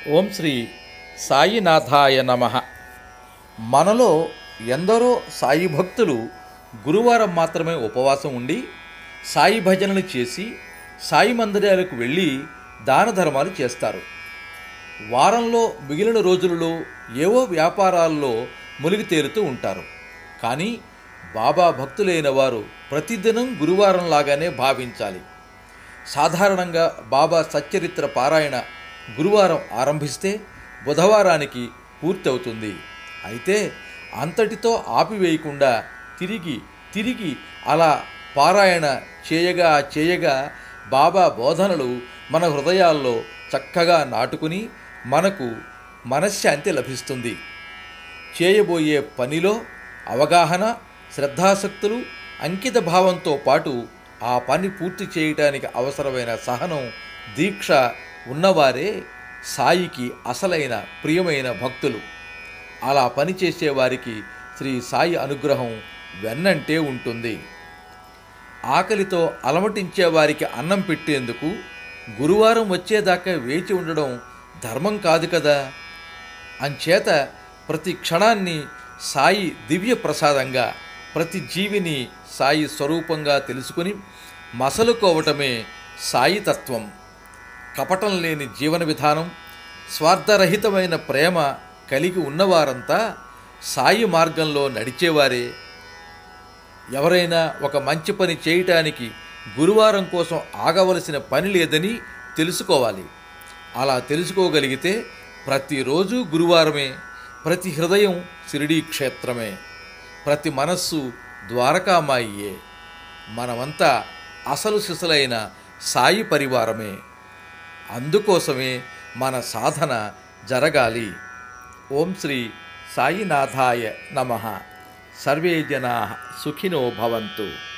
ఓం శ్రీ సాయినాథాయ నమ మనలో ఎందరో సాయి భక్తులు గురువారం మాత్రమే ఉపవాసం ఉండి సాయి భజనలు చేసి సాయి మందిరాలకు వెళ్ళి దాన ధర్మాలు చేస్తారు వారంలో మిగిలిన రోజులలో ఏవో వ్యాపారాల్లో మునిగి తేలుతూ ఉంటారు కానీ బాబా భక్తులైన వారు ప్రతిదినం గురువారం లాగానే భావించాలి సాధారణంగా బాబా సచ్చరిత్ర పారాయణ గురువారం ఆరంభిస్తే బుధవారానికి పూర్తవుతుంది అయితే అంతటితో ఆపివేయకుండా తిరిగి తిరిగి అలా పారాయణ చేయగా చేయగా బాబా బోధనలు మన హృదయాల్లో చక్కగా నాటుకుని మనకు మనశ్శాంతి లభిస్తుంది చేయబోయే పనిలో అవగాహన శ్రద్ధాసక్తులు అంకిత భావంతో పాటు ఆ పని పూర్తి చేయటానికి అవసరమైన సహనం దీక్ష ఉన్నవారే సాయికి అసలైన ప్రియమైన భక్తులు అలా పనిచేసే వారికి శ్రీ సాయి అనుగ్రహం వెన్నంటే ఉంటుంది ఆకలితో అలమటించే వారికి అన్నం పెట్టేందుకు గురువారం వచ్చేదాకా వేచి ఉండడం ధర్మం కాదు కదా అంచేత ప్రతి క్షణాన్ని సాయి దివ్య ప్రసాదంగా ప్రతి జీవిని సాయి స్వరూపంగా తెలుసుకుని మసలుకోవటమే సాయి తత్వం కపటం లేని జీవన విధానం స్వార్థరహితమైన ప్రేమ కలిగి ఉన్నవారంతా సాయి మార్గంలో నడిచేవారే ఎవరైనా ఒక మంచి పని చేయటానికి గురువారం కోసం ఆగవలసిన పని లేదని తెలుసుకోవాలి అలా తెలుసుకోగలిగితే ప్రతిరోజు గురువారమే ప్రతి హృదయం షిరిడీ క్షేత్రమే ప్రతి మనస్సు ద్వారకామాయియే మనమంతా అసలు సిసలైన సాయి పరివారమే అందుకోసమే మన సాధన జరగాలి ఓం శ్రీ సాయినాథాయ నమ సర్వే జనా సుఖినో భవంతు